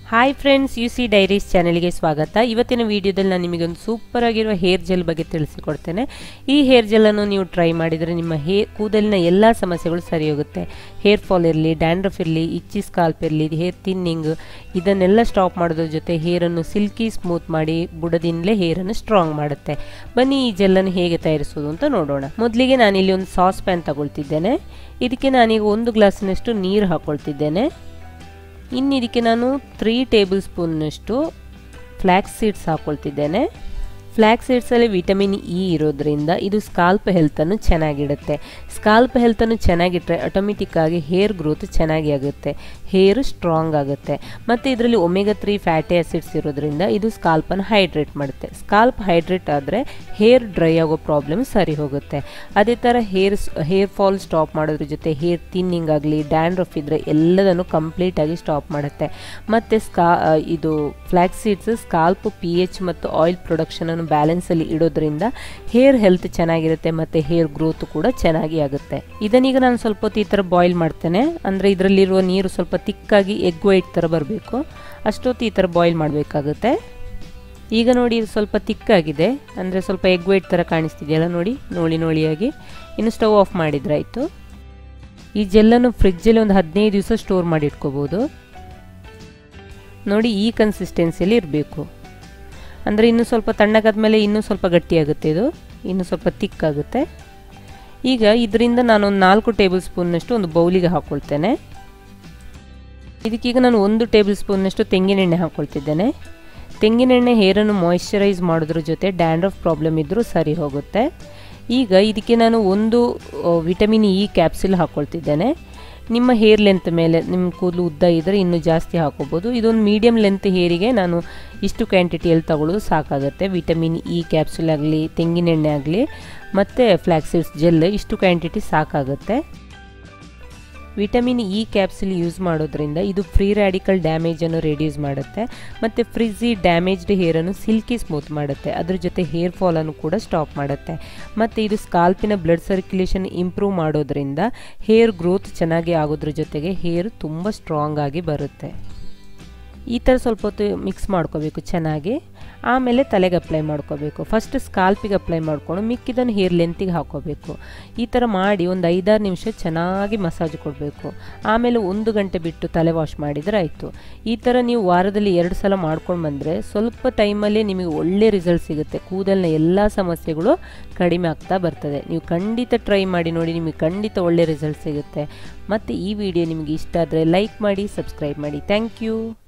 hi friends U C diaries ಚಾನೆಲ್ಗೆ ಸ್ವಾಗತ ಇವತ್ತಿನ ವಿಡಿಯೋದಲ್ಲಿ ನಾನು ನಿಮಗೆ ಒಂದು ಸೂಪರ್ ಆಗಿರುವ ಹೇರ್ ಜೆಲ್ ಬಗ್ಗೆ ತಿಳಿಸಿಕೊಡ್ತೇನೆ ಈ ಹೇರ್ ಜೆಲ್ಲನ್ನು ನೀವು ಟ್ರೈ ಮಾಡಿದರೆ ನಿಮ್ಮ ಹೇ ಕೂದಲಿನ ಎಲ್ಲ ಸಮಸ್ಯೆಗಳು ಸರಿ ಹೋಗುತ್ತೆ ಹೇರ್ ಫಾಲ್ ಇರಲಿ ಡ್ಯಾಂಡ್ರಫ್ ಇರಲಿ ಇಚ್ಚಿ ಸ್ಕಾಲ್ಪ್ ಇರಲಿ ಹೇರ್ ಥಿನ್ನಿಂಗ್ ಇದನ್ನೆಲ್ಲ ಸ್ಟಾಪ್ ಮಾಡೋದ್ರ ಜೊತೆ ಹೇರನ್ನು ಸಿಲ್ಕಿ ಸ್ಮೂತ್ ಮಾಡಿ ಬುಡದಿಂದಲೇ ಹೇರನ್ನು ಸ್ಟ್ರಾಂಗ್ ಮಾಡುತ್ತೆ ಬನ್ನಿ ಈ ಜೆಲ್ಲನ್ನು ಹೇಗೆ ತಯಾರಿಸೋದು ಅಂತ ನೋಡೋಣ ಮೊದಲಿಗೆ ನಾನಿಲ್ಲಿ ಒಂದು ಸಾಸ್ ಪ್ಯಾನ್ ತಗೊಳ್ತಿದ್ದೇನೆ ಇದಕ್ಕೆ ನಾನೀಗ ಒಂದು ಗ್ಲಾಸಿನಷ್ಟು ನೀರು ಹಾಕ್ಕೊಳ್ತಿದ್ದೇನೆ ಇನ್ನು ಇದಕ್ಕೆ ನಾನು ತ್ರೀ ಟೇಬಲ್ ಸ್ಪೂನ್ನಷ್ಟು ಫ್ಲ್ಯಾಕ್ಸ್ ಸೀಡ್ಸ್ ಹಾಕ್ಕೊಳ್ತಿದ್ದೇನೆ ಫ್ಲ್ಯಾಕ್ಸ್ ಸೀಡ್ಸಲ್ಲಿ ವಿಟಮಿನ್ ಇ ಇರೋದ್ರಿಂದ ಇದು ಸ್ಕಾಲ್ಪ್ ಹೆಲ್ತನ್ನು ಚೆನ್ನಾಗಿಡುತ್ತೆ ಸ್ಕಾಲ್ಪ್ ಹೆಲ್ತನ್ನು ಚೆನ್ನಾಗಿಟ್ಟರೆ ಆಟೋಮೆಟಿಕ್ ಆಗಿ ಹೇರ್ ಗ್ರೋತ್ ಚೆನ್ನಾಗಿ ಆಗುತ್ತೆ ಹೇರ್ ಸ್ಟ್ರಾಂಗ್ ಆಗುತ್ತೆ ಮತ್ತು ಇದರಲ್ಲಿ ಒಮೆಗಾ ತ್ರೀ ಫ್ಯಾಟಿ ಆ್ಯಸಿಡ್ಸ್ ಇರೋದ್ರಿಂದ ಇದು ಸ್ಕಾಲ್ಪನ್ನು ಹೈಡ್ರೇಟ್ ಮಾಡುತ್ತೆ ಸ್ಕಾಲ್ಪ್ ಹೈಡ್ರೇಟ್ ಆದರೆ ಹೇರ್ ಡ್ರೈ ಆಗೋ ಪ್ರಾಬ್ಲಮ್ ಸರಿ ಹೋಗುತ್ತೆ ಅದೇ ಥರ ಹೇರ್ ಹೇರ್ ಫಾಲ್ ಸ್ಟಾಪ್ ಮಾಡೋದ್ರ ಜೊತೆ ಹೇರ್ ಥಿನ್ನಿಂಗ್ ಆಗಲಿ ಡ್ಯಾಂಡ್ರಫ್ ಇದ್ದರೆ ಎಲ್ಲದನ್ನು ಕಂಪ್ಲೀಟಾಗಿ ಸ್ಟಾಪ್ ಮಾಡುತ್ತೆ ಮತ್ತು ಸ್ಕಾ ಇದು flax seeds scalp P H ಮತ್ತು ಆಯಿಲ್ ಪ್ರೊಡಕ್ಷನನ್ನು ಬ್ಯಾಲೆನ್ಸಲ್ಲಿ ಇಡೋದ್ರಿಂದ ಹೇರ್ ಹೆಲ್ತ್ ಚೆನ್ನಾಗಿರುತ್ತೆ ಮತ್ತು ಹೇರ್ ಗ್ರೋತ್ ಕೂಡ ಚೆನ್ನಾಗಿ ಆಗುತ್ತೆ ಇದನ್ನೀಗ ನಾನು ಸ್ವಲ್ಪ ಹೊತ್ತು ಈ ಥರ ಬಾಯ್ಲ್ ಮಾಡ್ತೇನೆ ಅಂದರೆ ಇದರಲ್ಲಿರುವ ನೀರು ಸ್ವಲ್ಪ ತಿಕ್ಕಾಗಿ ಎಗ್ ವೈಟ್ ಥರ ಬರಬೇಕು ಅಷ್ಟೊತ್ತು ಈ ಥರ ಬಾಯ್ಲ್ ಮಾಡಬೇಕಾಗುತ್ತೆ ಈಗ ನೋಡಿ ಇದು ಸ್ವಲ್ಪ ತಿಕ್ಕಾಗಿದೆ ಅಂದರೆ ಸ್ವಲ್ಪ ಎಗ್ ವೈಟ್ ಥರ ಕಾಣಿಸ್ತಿದೆಯಲ್ಲ ನೋಡಿ ನೋಳಿ ನೋಳಿಯಾಗಿ ಇನ್ನು ಸ್ಟವ್ ಆಫ್ ಮಾಡಿದ್ರಾಯಿತು ಈ ಜೆಲ್ಲನ್ನು ಫ್ರಿಜ್ಜಲ್ಲಿ ಒಂದು ಹದಿನೈದು ದಿವಸ ಸ್ಟೋರ್ ಮಾಡಿ ಇಟ್ಕೋಬೋದು ನೋಡಿ ಈ ಕನ್ಸಿಸ್ಟೆನ್ಸಿಯಲ್ಲಿ ಇರಬೇಕು ಅಂದರೆ ಇನ್ನೂ ಸ್ವಲ್ಪ ತಣ್ಣಗಾದ್ಮೇಲೆ ಇನ್ನೂ ಸ್ವಲ್ಪ ಗಟ್ಟಿಯಾಗುತ್ತೆ ಇದು ಇನ್ನೂ ಸ್ವಲ್ಪ ತಿಕ್ಕಾಗುತ್ತೆ ಈಗ ಇದರಿಂದ ನಾನೊಂದು ನಾಲ್ಕು ಟೇಬಲ್ ಸ್ಪೂನ್ನಷ್ಟು ಒಂದು ಬೌಲಿಗೆ ಹಾಕ್ಕೊಳ್ತೇನೆ ಇದಕ್ಕೀಗ ನಾನು ಒಂದು ಟೇಬಲ್ ಸ್ಪೂನ್ನಷ್ಟು ತೆಂಗಿನೆಣ್ಣೆ ಹಾಕ್ಕೊಳ್ತಿದ್ದೇನೆ ತೆಂಗಿನೆಣ್ಣೆ ಹೇರನ್ನು ಮಾಯಿಶ್ಚರೈಸ್ ಮಾಡೋದ್ರ ಜೊತೆ ಡ್ಯಾಂಡ್ರಫ್ ಪ್ರಾಬ್ಲಮ್ ಇದ್ದರೂ ಸರಿ ಹೋಗುತ್ತೆ ಈಗ ಇದಕ್ಕೆ ನಾನು ಒಂದು ವಿಟಮಿನ್ ಇ ಕ್ಯಾಪ್ಸಿಲ್ ಹಾಕ್ಕೊಳ್ತಿದ್ದೇನೆ ನಿಮ್ಮ ಹೇರ್ ಲೆಂತ್ ಮೇಲೆ ನಿಮ್ಮ ಕೂದಲು ಉದ್ದ ಇದ್ದರೆ ಇನ್ನೂ ಜಾಸ್ತಿ ಹಾಕೋಬೋದು ಇದೊಂದು ಮೀಡಿಯಮ್ ಲೆಂತ್ ಹೇರಿಗೆ ನಾನು ಇಷ್ಟು ಕ್ವಾಂಟಿಟಿಯಲ್ಲಿ ತಗೊಳ್ಳೋದು ಸಾಕಾಗುತ್ತೆ ವಿಟಮಿನ್ ಇ ಕ್ಯಾಪ್ಸುಲ್ ಆಗಲಿ ತೆಂಗಿನೆಣ್ಣೆ ಆಗಲಿ ಮತ್ತು ಫ್ಲ್ಯಾಕ್ಸಿಡ್ಸ್ ಜೆಲ್ ಇಷ್ಟು ಕ್ವಾಂಟಿಟಿ ಸಾಕಾಗುತ್ತೆ ವಿಟಮಿನ್ ಇ ಕ್ಯಾಪ್ಸುಲ್ ಯೂಸ್ ಮಾಡೋದ್ರಿಂದ ಇದು ಫ್ರೀ ರ್ಯಾಡಿಕಲ್ ಡ್ಯಾಮೇಜನ್ನು ರೆಡ್ಯೂಸ್ ಮಾಡುತ್ತೆ ಮತ್ತು ಫ್ರಿಝಿ ಡ್ಯಾಮೇಜ್ಡ್ ಹೇರನ್ನು ಸಿಲ್ಕಿ ಸ್ಮೂತ್ ಮಾಡುತ್ತೆ ಅದ್ರ ಜೊತೆ ಹೇರ್ ಫಾಲನ್ನು ಕೂಡ ಸ್ಟಾಪ್ ಮಾಡುತ್ತೆ ಮತ್ತು ಇದು ಸ್ಕಾಲ್ಪಿನ ಬ್ಲಡ್ ಸರ್ಕ್ಯುಲೇಷನ್ ಇಂಪ್ರೂವ್ ಮಾಡೋದ್ರಿಂದ ಹೇರ್ ಗ್ರೋತ್ ಚೆನ್ನಾಗಿ ಆಗೋದ್ರ ಜೊತೆಗೆ ಹೇರ್ ತುಂಬ ಸ್ಟ್ರಾಂಗ್ ಆಗಿ ಬರುತ್ತೆ ಈ ಥರ ಸ್ವಲ್ಪ ಹೊತ್ತು ಮಿಕ್ಸ್ ಮಾಡ್ಕೋಬೇಕು ಚೆನ್ನಾಗಿ ಆಮೇಲೆ ತಲೆಗೆ ಅಪ್ಲೈ ಮಾಡ್ಕೋಬೇಕು ಫಸ್ಟ್ ಸ್ಕಾಲ್ಪಿಗೆ ಅಪ್ಲೈ ಮಾಡ್ಕೊಂಡು ಮಿಕ್ಕಿದನ್ನು ಹೇರ್ ಲೆಂತಿಗೆ ಹಾಕೋಬೇಕು ಈ ಥರ ಮಾಡಿ ಒಂದು ಐದಾರು ನಿಮಿಷ ಚೆನ್ನಾಗಿ ಮಸಾಜ್ ಕೊಡಬೇಕು ಆಮೇಲೆ ಒಂದು ಗಂಟೆ ಬಿಟ್ಟು ತಲೆ ವಾಶ್ ಮಾಡಿದರೆ ಆಯಿತು ಈ ಥರ ನೀವು ವಾರದಲ್ಲಿ ಎರಡು ಸಲ ಮಾಡ್ಕೊಂಡು ಬಂದರೆ ಸ್ವಲ್ಪ ಟೈಮಲ್ಲಿ ನಿಮಗೆ ಒಳ್ಳೆ ರಿಸಲ್ಟ್ ಸಿಗುತ್ತೆ ಕೂದಲಿನ ಎಲ್ಲ ಸಮಸ್ಯೆಗಳು ಕಡಿಮೆ ಆಗ್ತಾ ಬರ್ತದೆ ನೀವು ಖಂಡಿತ ಟ್ರೈ ಮಾಡಿ ನೋಡಿ ನಿಮಗೆ ಖಂಡಿತ ಒಳ್ಳೆ ರಿಸಲ್ಟ್ ಸಿಗುತ್ತೆ ಮತ್ತು ಈ ವಿಡಿಯೋ ನಿಮಗೆ ಇಷ್ಟ ಆದರೆ ಲೈಕ್ ಮಾಡಿ ಸಬ್ಸ್ಕ್ರೈಬ್ ಮಾಡಿ ಥ್ಯಾಂಕ್ ಯು